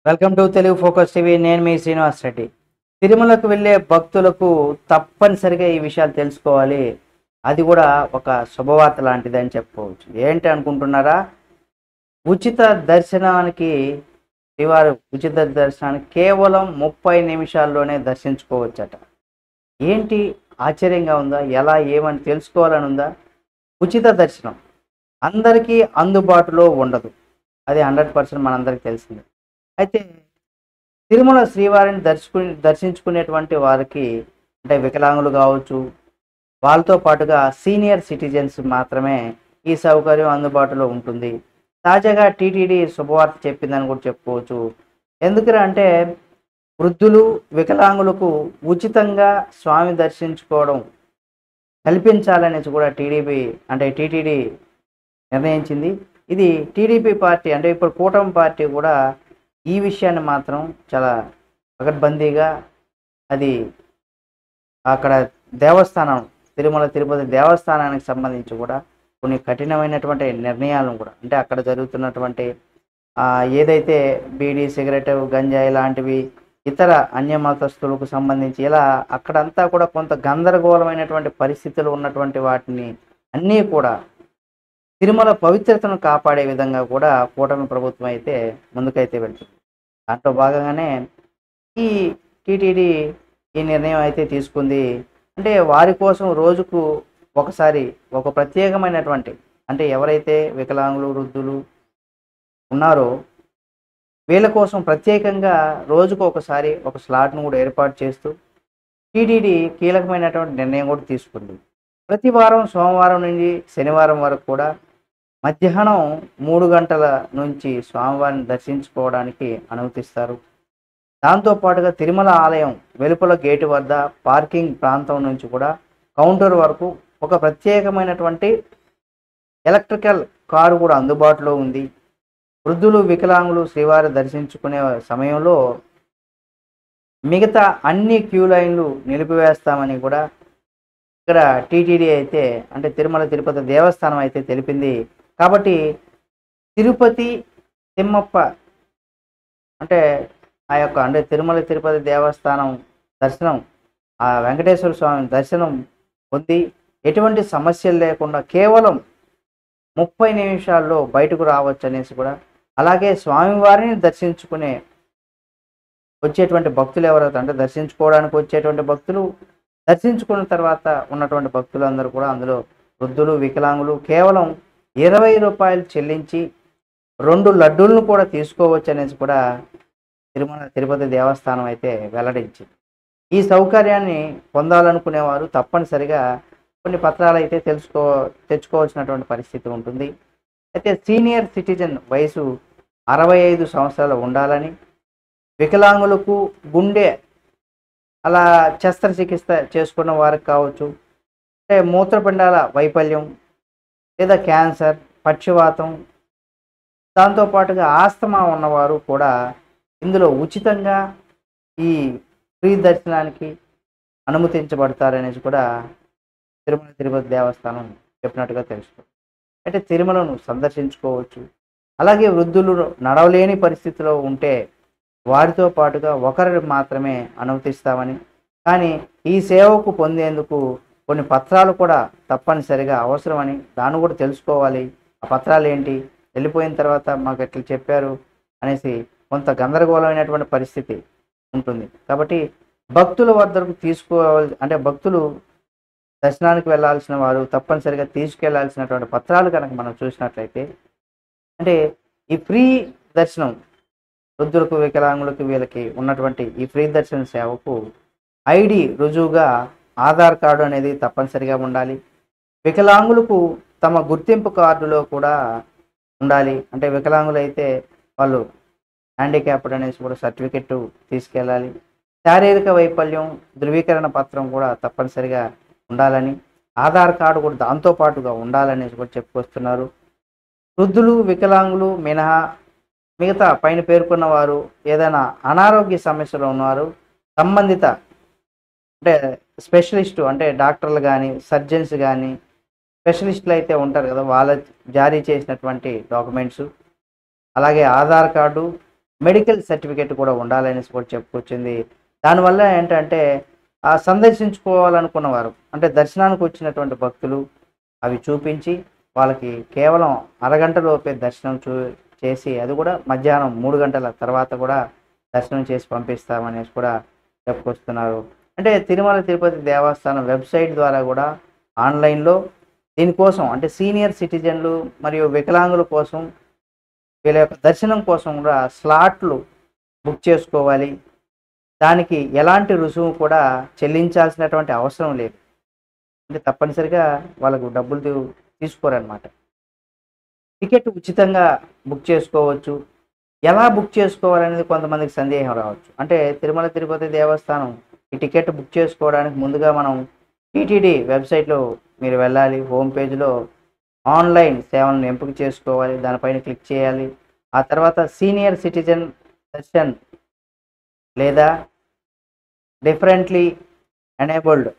welcome to Telugu focus TV నేను మీ శ్రీనివాస్ రెడ్డి తిరుమలకు వెళ్ళే భక్తులకు తప్పనిసరిగా ఈ విషయాలు తెలుసుకోవాలి అది కూడా ఒక శుభవార్త లాంటిది అని చెప్పుకోవచ్చు ఏంటి అనుకుంటున్నారా ఉచిత దర్శనానికి శ్రీవారు ఉచిత దర్శనానికి కేవలం ముప్పై నిమిషాల్లోనే దర్శించుకోవచ్చట ఏంటి ఆశ్చర్యంగా ఉందా ఎలా ఏమని తెలుసుకోవాలని ఉందా ఉచిత దర్శనం అందరికీ అందుబాటులో ఉండదు అది హండ్రెడ్ పర్సెంట్ మనందరికీ తెలిసిందే అయితే తిరుమల శ్రీవారిని దర్శకు దర్శించుకునేటువంటి వారికి అంటే వికలాంగులు కావచ్చు వాళ్ళతో పాటుగా సీనియర్ సిటిజన్స్ మాత్రమే ఈ సౌకర్యం అందుబాటులో ఉంటుంది తాజాగా టీటీడీ శుభవార్త చెప్పిందని కూడా చెప్పుకోవచ్చు ఎందుకురా అంటే వృద్ధులు వికలాంగులకు ఉచితంగా స్వామి దర్శించుకోవడం కల్పించాలనేసి కూడా టీడీపీ అంటే టీటీడీ నిర్ణయించింది ఇది టీడీపీ పార్టీ అంటే ఇప్పుడు కూటమి పార్టీ కూడా ఈ విషయాన్ని మాత్రం చాలా పకడ్బందీగా అది అక్కడ దేవస్థానం తిరుమల తిరుపతి దేవస్థానానికి సంబంధించి కూడా కొన్ని కఠినమైనటువంటి నిర్ణయాలను కూడా అంటే అక్కడ జరుగుతున్నటువంటి ఆ, ఏదైతే బీడీ సిగరెట్ గంజాయి లాంటివి ఇతర అన్యమతస్తులకు సంబంధించి ఇలా అక్కడంతా కూడా కొంత గందరగోళమైనటువంటి పరిస్థితులు ఉన్నటువంటి వాటిని అన్నీ కూడా తిరుమల పవిత్రతను కాపాడే విధంగా కూడా కూటమి ప్రభుత్వం అయితే ముందుకైతే వెళ్తుంది దాంట్లో భాగంగానే ఈ టీటీడీ ఈ నిర్ణయం అయితే తీసుకుంది అంటే వారి కోసం రోజుకు ఒకసారి ఒక ప్రత్యేకమైనటువంటి అంటే ఎవరైతే వికలాంగులు వృద్ధులు ఉన్నారో వీళ్ళ కోసం ప్రత్యేకంగా రోజుకు ఒకసారి ఒక స్లాట్ను కూడా ఏర్పాటు చేస్తూ టీటీడీ కీలకమైనటువంటి నిర్ణయం కూడా తీసుకుంది ప్రతి వారం సోమవారం నుండి శనివారం వరకు కూడా మధ్యాహ్నం మూడు గంటల నుంచి స్వామివారిని దర్శించుకోవడానికి అనుమతిస్తారు దాంతో పాటుగా తిరుమల ఆలయం వెలుపల గేటు వద్ద పార్కింగ్ ప్రాంతం నుంచి కూడా కౌంటర్ వరకు ఒక ప్రత్యేకమైనటువంటి ఎలక్ట్రికల్ కారు కూడా అందుబాటులో ఉంది వృద్ధులు వికలాంగులు శ్రీవారి దర్శించుకునే సమయంలో మిగతా అన్ని క్యూ లైన్లు నిలిపివేస్తామని కూడా ఇక్కడ టీటీడీ అయితే అంటే తిరుమల తిరుపతి దేవస్థానం అయితే తెలిపింది కాబట్టి తిరుపతి తిమ్మప్ప అంటే ఆ యొక్క అంటే తిరుమల తిరుపతి దేవస్థానం దర్శనం ఆ వెంకటేశ్వర స్వామి దర్శనం పొంది ఎటువంటి సమస్యలు లేకుండా కేవలం ముప్పై నిమిషాల్లో బయటకు రావచ్చు అనేసి కూడా అలాగే స్వామివారిని దర్శించుకునే వచ్చేటువంటి భక్తులు ఎవరైతే అంటే దర్శించుకోవడానికి వచ్చేటువంటి భక్తులు దర్శించుకున్న తర్వాత ఉన్నటువంటి భక్తులందరూ కూడా అందులో వృద్ధులు వికలాంగులు కేవలం ఇరవై రూపాయలు చెల్లించి రెండు లడ్డూలను కూడా తీసుకోవచ్చు అనేసి కూడా తిరుమల తిరుపతి దేవస్థానం అయితే వెల్లడించింది ఈ సౌకర్యాన్ని పొందాలనుకునేవారు తప్పనిసరిగా కొన్ని పత్రాలు అయితే తెలుసుకో తెచ్చుకోవాల్సినటువంటి పరిస్థితి ఉంటుంది అయితే సీనియర్ సిటిజన్ వయసు అరవై ఐదు సంవత్సరాలు ఉండాలని వికలాంగులకు గుండె అలా శస్త్రచికిత్స చేసుకున్న వారికి కావచ్చు అంటే మూత్రపిండాల వైఫల్యం లేదా క్యాన్సర్ పక్షవాతం దాంతోపాటుగా ఆస్తమా ఉన్నవారు కూడా ఇందులో ఉచితంగా ఈ ఫ్రీ దర్శనానికి అనుమతించబడతారనేసి కూడా తిరుమల తిరుపతి దేవస్థానం చెప్పినట్టుగా తెలుసు అంటే తిరుమలను సందర్శించుకోవచ్చు అలాగే వృద్ధులు నడవలేని పరిస్థితిలో ఉంటే వారితో పాటుగా ఒకరిని మాత్రమే అనుమతిస్తామని కానీ ఈ సేవకు పొందేందుకు కొన్ని పత్రాలు కూడా తప్పనిసరిగా అవసరమని దాన్ని కూడా తెలుసుకోవాలి ఆ పత్రాలు ఏంటి వెళ్ళిపోయిన తర్వాత మాకు ఎట్లా చెప్పారు అనేసి కొంత గందరగోళమైనటువంటి పరిస్థితి ఉంటుంది కాబట్టి భక్తుల వద్దకు తీసుకోవాలి అంటే భక్తులు దర్శనానికి వెళ్ళాల్సిన వారు తప్పనిసరిగా తీసుకెళ్లాల్సినటువంటి పత్రాలు కనుక మనం చూసినట్లయితే అంటే ఈ ఫ్రీ దర్శనం వృద్ధులకు వికలాంగులకు వీళ్ళకి ఉన్నటువంటి ఈ ఫ్రీ దర్శన సేవకు ఐడి రుజువుగా ఆధార్ కార్డు అనేది తప్పనిసరిగా ఉండాలి వికలాంగులకు తమ గుర్తింపు కార్డులో కూడా ఉండాలి అంటే వికలాంగులు అయితే వాళ్ళు హ్యాండిక్యాప్డ్ అనేసి కూడా సర్టిఫికెట్ తీసుకెళ్ళాలి శారీరక వైఫల్యం ధృవీకరణ పత్రం కూడా తప్పనిసరిగా ఉండాలని ఆధార్ కార్డు కూడా దాంతో పాటుగా ఉండాలనేసి కూడా చెప్పుకొస్తున్నారు వృద్ధులు వికలాంగులు మినహా మిగతా పైన పేర్కొన్న వారు ఏదైనా అనారోగ్య సమస్యలు ఉన్నవారు సంబంధిత అంటే స్పెషలిస్టు అంటే డాక్టర్లు కానీ సర్జన్స్ కానీ స్పెషలిస్టులు అయితే ఉంటారు కదా వాళ్ళ జారీ చేసినటువంటి డాక్యుమెంట్స్ అలాగే ఆధార్ కార్డు మెడికల్ సర్టిఫికేట్ కూడా ఉండాలనేసి కూడా చెప్పుకొచ్చింది దానివల్ల ఏంటంటే ఆ సందర్శించుకోవాలనుకున్న వారు అంటే దర్శనానికి వచ్చినటువంటి భక్తులు అవి చూపించి వాళ్ళకి కేవలం అరగంట లోపే దర్శనం చూ చేసి అది కూడా మధ్యాహ్నం మూడు గంటల తర్వాత కూడా దర్శనం చేసి పంపిస్తామనేసి కూడా చెప్పుకొస్తున్నారు అంటే తిరుమల తిరుపతి దేవస్థానం వెబ్సైట్ ద్వారా కూడా ఆన్లైన్లో దీనికోసం అంటే సీనియర్ సిటిజన్లు మరియు వికలాంగుల కోసం వీళ్ళ యొక్క దర్శనం కోసం కూడా స్లాట్లు బుక్ చేసుకోవాలి దానికి ఎలాంటి రుసుము కూడా చెల్లించాల్సినటువంటి అవసరం లేదు అంటే తప్పనిసరిగా వాళ్ళకు డబ్బులు తీ- తీసుకోరన్నమాట టికెట్ ఉచితంగా బుక్ చేసుకోవచ్చు ఎలా బుక్ చేసుకోవాలనేది కొంతమందికి సందేహం రావచ్చు అంటే తిరుమల తిరుపతి దేవస్థానం ఈ టికెట్ బుక్ చేసుకోవడానికి ముందుగా మనం టీటీడీ వెబ్సైట్లో మీరు వెళ్ళాలి హోమ్ పేజ్లో ఆన్లైన్ సేవలను ఎంపిక చేసుకోవాలి దానిపైన క్లిక్ చేయాలి ఆ తర్వాత సీనియర్ సిటిజన్ దర్శన్ లేదా differently enabled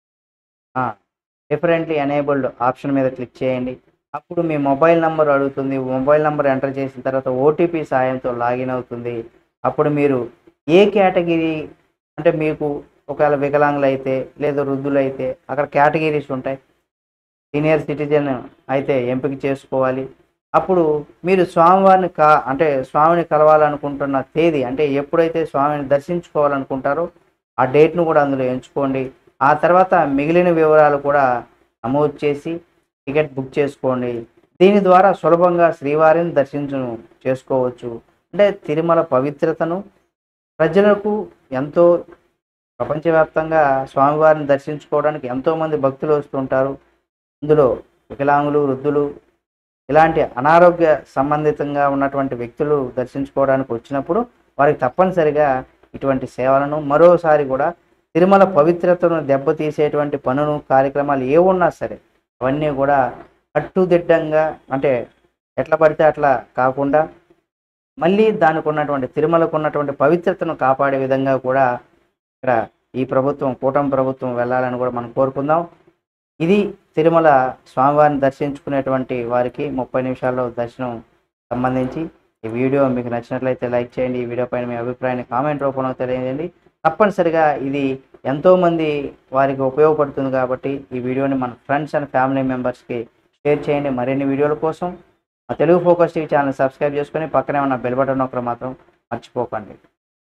differently enabled option మీద క్లిక్ చేయండి అప్పుడు మీ మొబైల్ నంబర్ అడుగుతుంది మొబైల్ నంబర్ ఎంటర్ చేసిన తర్వాత ఓటీపీ సాయంతో లాగిన్ అవుతుంది అప్పుడు మీరు ఏ కేటగిరీ అంటే మీకు ఒకవేళ వికలాంగులు అయితే లేదా వృద్ధులు అయితే అక్కడ కేటగిరీస్ ఉంటాయి సీనియర్ సిటిజన్ అయితే ఎంపిక చేసుకోవాలి అప్పుడు మీరు స్వామివారిని కా అంటే స్వామిని కలవాలనుకుంటున్న తేదీ అంటే ఎప్పుడైతే స్వామిని దర్శించుకోవాలనుకుంటారో ఆ డేట్ను కూడా అందులో ఎంచుకోండి ఆ తర్వాత మిగిలిన వివరాలు కూడా నమోదు చేసి టికెట్ బుక్ చేసుకోండి దీని ద్వారా సులభంగా శ్రీవారిని దర్శించు చేసుకోవచ్చు అంటే తిరుమల పవిత్రతను ప్రజలకు ఎంతో ప్రపంచవ్యాప్తంగా స్వామివారిని దర్శించుకోవడానికి ఎంతోమంది భక్తులు వస్తుంటారు ఇందులో వికలాంగులు వృద్ధులు ఇలాంటి అనారోగ్య సంబంధితంగా ఉన్నటువంటి వ్యక్తులు దర్శించుకోవడానికి వచ్చినప్పుడు వారికి తప్పనిసరిగా ఇటువంటి సేవలను మరోసారి కూడా తిరుమల పవిత్రతను దెబ్బతీసేటువంటి పనులు కార్యక్రమాలు ఏ ఉన్నా సరే అవన్నీ కూడా కట్టుదిట్టంగా అంటే ఎట్లా పడితే అట్లా కాకుండా మళ్ళీ దానికి ఉన్నటువంటి తిరుమలకు ఉన్నటువంటి పవిత్రతను కాపాడే విధంగా కూడా ఇక్కడ ఈ ప్రభుత్వం కూటమి ప్రభుత్వం వెళ్ళాలని కూడా మనం కోరుకుందాం ఇది తిరుమల స్వామివారిని దర్శించుకునేటువంటి వారికి ముప్పై నిమిషాల్లో దర్శనం సంబంధించి ఈ వీడియో మీకు నచ్చినట్లయితే లైక్ చేయండి ఈ వీడియో పైన మీ అభిప్రాయాన్ని కామెంట్ రూపంలో తెలియజేయండి తప్పనిసరిగా ఇది ఎంతోమంది వారికి ఉపయోగపడుతుంది కాబట్టి ఈ వీడియోని మన ఫ్రెండ్స్ అండ్ ఫ్యామిలీ మెంబర్స్కి షేర్ చేయండి మరిన్ని వీడియోల కోసం మా Telugu focus TV channel subscribe చేసుకొని పక్కనే ఉన్న బెల్ బటన్ ఒకరు మాత్రం మర్చిపోకండి